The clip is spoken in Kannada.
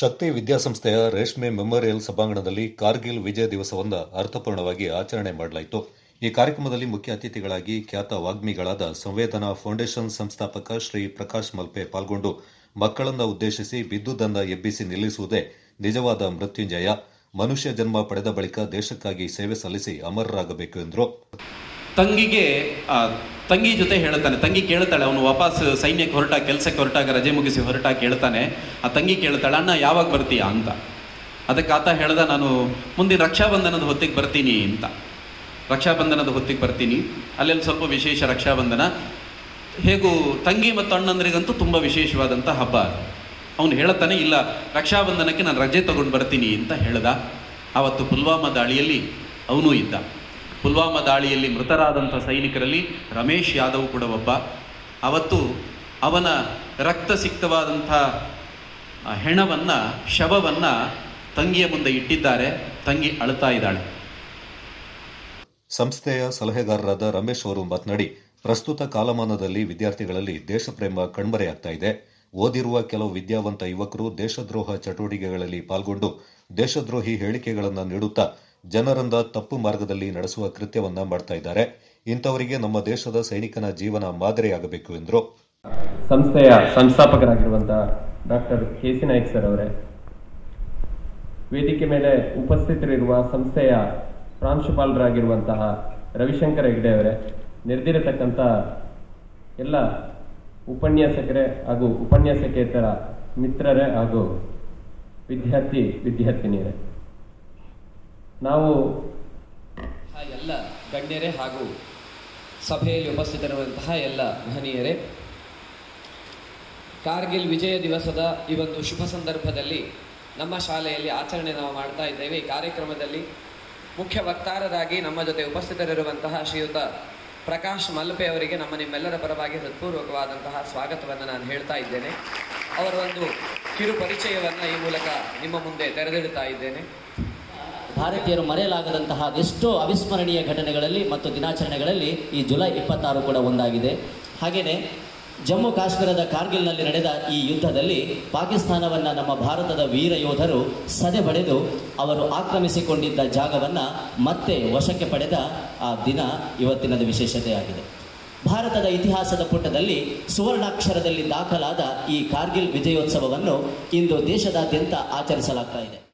ಶಕ್ತಿ ವಿದ್ಯಾಸಂಸ್ಥೆಯ ರೇಷ್ಮೆ ಮೆಮೋರಿಯಲ್ ಸಭಾಂಗಣದಲ್ಲಿ ಕಾರ್ಗಿಲ್ ವಿಜಯ ದಿವಸವನ್ನು ಅರ್ಥಪೂರ್ಣವಾಗಿ ಆಚರಣೆ ಮಾಡಲಾಯಿತು ಈ ಕಾರ್ಯಕ್ರಮದಲ್ಲಿ ಮುಖ್ಯ ಅತಿಥಿಗಳಾಗಿ ಖ್ಯಾತ ವಾಗ್ಮಿಗಳಾದ ಸಂವೇದನಾ ಫೌಂಡೇಶನ್ ಸಂಸ್ಥಾಪಕ ಶ್ರೀ ಪ್ರಕಾಶ್ ಮಲ್ಪೆ ಪಾಲ್ಗೊಂಡು ಮಕ್ಕಳನ್ನ ಉದ್ದೇಶಿಸಿ ಬಿದ್ದುದನ್ನ ಎಬ್ಬಿಸಿ ನಿಲ್ಲಿಸುವುದೇ ನಿಜವಾದ ಮೃತ್ಯುಂಜಯ ಮನುಷ್ಯ ಜನ್ಮ ಪಡೆದ ಬಳಿಕ ದೇಶಕ್ಕಾಗಿ ಸೇವೆ ಸಲ್ಲಿಸಿ ಅಮರರಾಗಬೇಕು ಎಂದರು ತಂಗಿಗೆ ಆ, ತಂಗಿ ಜೊತೆ ಹೇಳ್ತಾನೆ ತಂಗಿ ಕೇಳ್ತಾಳೆ ಅವನು ವಾಪಸ್ ಸೈನ್ಯಕ್ಕೆ ಹೊರಟಾಗ ಕೆಲಸಕ್ಕೆ ಹೊರಟಾಗ ರಜೆ ಮುಗಿಸಿ ಹೊರಟಾಗ ಕೇಳ್ತಾನೆ ಆ ತಂಗಿ ಕೇಳ್ತಾಳೆ ಅಣ್ಣ ಯಾವಾಗ ಬರ್ತೀಯಾ ಅಂತ ಅದಕ್ಕೆ ಆತ ಹೇಳ್ದ ನಾನು ಮುಂದಿನ ರಕ್ಷಾಬಂಧನದ ಹೊತ್ತಿಗೆ ಬರ್ತೀನಿ ಅಂತ ರಕ್ಷಾಬಂಧನದ ಹೊತ್ತಿಗೆ ಬರ್ತೀನಿ ಅಲ್ಲೆಲ್ಲಿ ಸ್ವಲ್ಪ ವಿಶೇಷ ರಕ್ಷಾಬಂಧನ ಹೇಗೂ ತಂಗಿ ಮತ್ತು ಅಣ್ಣಂದ್ರಿಗಂತೂ ತುಂಬ ವಿಶೇಷವಾದಂಥ ಹಬ್ಬ ಅವನು ಹೇಳ್ತಾನೆ ಇಲ್ಲ ರಕ್ಷಾಬಂಧನಕ್ಕೆ ನಾನು ರಜೆ ತಗೊಂಡು ಬರ್ತೀನಿ ಅಂತ ಹೇಳ್ದ ಆವತ್ತು ಪುಲ್ವಾಮಾ ದಾಳಿಯಲ್ಲಿ ಅವನೂ ಇದ್ದ ಪುಲ್ವಾಮಾ ದಾಳಿಯಲ್ಲಿ ಮೃತರಾದಂಥ ಸೈನಿಕರಲ್ಲಿ ರಮೇಶ್ ಯಾದವ್ ಕೂಡ ಒಬ್ಬ ಅವತ್ತು ಅವನ ರಕ್ತ ಸಿಕ್ತವಾದಂಥ ಆ ಹೆಣವನ್ನು ಶವವನ್ನು ತಂಗಿಯ ಮುಂದೆ ಇಟ್ಟಿದ್ದಾರೆ ತಂಗಿ ಅಳ್ತಾ ಇದ್ದಾಳೆ ಸಂಸ್ಥೆಯ ಸಲಹೆಗಾರರಾದ ರಮೇಶ್ ಅವರು ಮಾತನಾಡಿ ಪ್ರಸ್ತುತ ಕಾಲಮಾನದಲ್ಲಿ ವಿದ್ಯಾರ್ಥಿಗಳಲ್ಲಿ ದೇಶಪ್ರೇಮ ಕಣ್ಮರೆಯಾಗ್ತಾ ಇದೆ ಓದಿರುವ ಕೆಲವು ವಿದ್ಯಾವಂತ ಯುವಕರು ದೇಶದ್ರೋಹ ಚಟುವಟಿಕೆಗಳಲ್ಲಿ ಪಾಲ್ಗೊಂಡು ದೇಶದ್ರೋಹಿ ಹೇಳಿಕೆಗಳನ್ನು ನೀಡುತ್ತಾ ಜನರಿಂದ ತಪ್ಪು ಮಾರ್ಗದಲ್ಲಿ ನಡೆಸುವ ಕೃತ್ಯವನ್ನ ಮಾಡ್ತಾ ಇದ್ದಾರೆ ಇಂಥವರಿಗೆ ನಮ್ಮ ದೇಶದ ಸೈನಿಕನ ಜೀವನ ಮಾದರಿಯಾಗಬೇಕು ಎಂದರು ಸಂಸ್ಥೆಯ ಸಂಸ್ಥಾಪಕರಾಗಿರುವಂತಹ doctor K C Naik sir ಅವರೇ ವೇದಿಕೆ ಮೇಲೆ ಉಪಸ್ಥಿತರಿರುವ ಸಂಸ್ಥೆಯ ಪ್ರಾಂಶುಪಾಲರಾಗಿರುವಂತಹ ರವಿಶಂಕರ ಹೆಗ್ಡೆ ಅವರೇ ನೆರೆದಿರತಕ್ಕಂಥ ಎಲ್ಲ ಉಪನ್ಯಾಸಕರೇ ಹಾಗೂ ಉಪನ್ಯಾಸಕೇತರ ಮಿತ್ರರೇ ಹಾಗೂ ವಿದ್ಯಾರ್ಥಿ ವಿದ್ಯಾರ್ಥಿನಿಯರೇ ನಾವು ಆ ಎಲ್ಲ ಗಣ್ಯರೇ ಹಾಗೂ ಸಭೆಯಲ್ಲಿ ಉಪಸ್ಥಿತರಿರುವಂತಹ ಎಲ್ಲ ಮಹನೀಯರೇ ಕಾರ್ಗಿಲ್ ವಿಜಯ ದಿವಸದ ಈ ಒಂದು ಶುಭ ಸಂದರ್ಭದಲ್ಲಿ ನಮ್ಮ ಶಾಲೆಯಲ್ಲಿ ಆಚರಣೆ ನಾವು ಮಾಡ್ತಾ ಇದ್ದೇವೆ ಈ ಕಾರ್ಯಕ್ರಮದಲ್ಲಿ ಮುಖ್ಯ ವಕ್ತಾರರಾಗಿ ನಮ್ಮ ಜೊತೆ ಉಪಸ್ಥಿತರಿರುವಂತಹ ಶ್ರೀಯುತ ಪ್ರಕಾಶ್ ಮಲ್ಪೆ ಅವರಿಗೆ ನಮ್ಮ ನಿಮ್ಮೆಲ್ಲರ ಪರವಾಗಿ ಹೃತ್ಪೂರ್ವಕವಾದಂತಹ ಸ್ವಾಗತವನ್ನು ನಾನು ಹೇಳ್ತಾ ಇದ್ದೇನೆ ಅವರ ಒಂದು ಕಿರು ಪರಿಚಯವನ್ನು ಈ ಮೂಲಕ ನಿಮ್ಮ ಮುಂದೆ ತೆರೆದಿಡ್ತಾ ಇದ್ದೇನೆ ಭಾರತೀಯರು ಮರೆಯಲಾಗದಂತಹ ಎಷ್ಟೋ ಅವಿಸ್ಮರಣೀಯ ಘಟನೆಗಳಲ್ಲಿ ಮತ್ತು ದಿನಾಚರಣೆಗಳಲ್ಲಿ ಈ ಜುಲೈ ಇಪ್ಪತ್ತಾರು ಕೂಡ ಒಂದಾಗಿದೆ ಹಾಗೆಯೇ ಜಮ್ಮು ಕಾಶ್ಮೀರದ ಕಾರ್ಗಿಲ್ನಲ್ಲಿ ನಡೆದ ಈ ಯುದ್ಧದಲ್ಲಿ ಪಾಕಿಸ್ತಾನವನ್ನು ನಮ್ಮ ಭಾರತದ ವೀರ ಯೋಧರು ಸದೆ ಬಡೆದು ಅವರು ಆಕ್ರಮಿಸಿಕೊಂಡಿದ್ದ ಜಾಗವನ್ನು ಮತ್ತೆ ವಶಕ್ಕೆ ಪಡೆದ ಆ ದಿನ ಇವತ್ತಿನದ ವಿಶೇಷತೆಯಾಗಿದೆ ಭಾರತದ ಇತಿಹಾಸದ ಪುಟದಲ್ಲಿ ಸುವರ್ಣಾಕ್ಷರದಲ್ಲಿ ದಾಖಲಾದ ಈ ಕಾರ್ಗಿಲ್ ವಿಜಯೋತ್ಸವವನ್ನು ಇಂದು ದೇಶದಾದ್ಯಂತ ಆಚರಿಸಲಾಗ್ತಾ ಇದೆ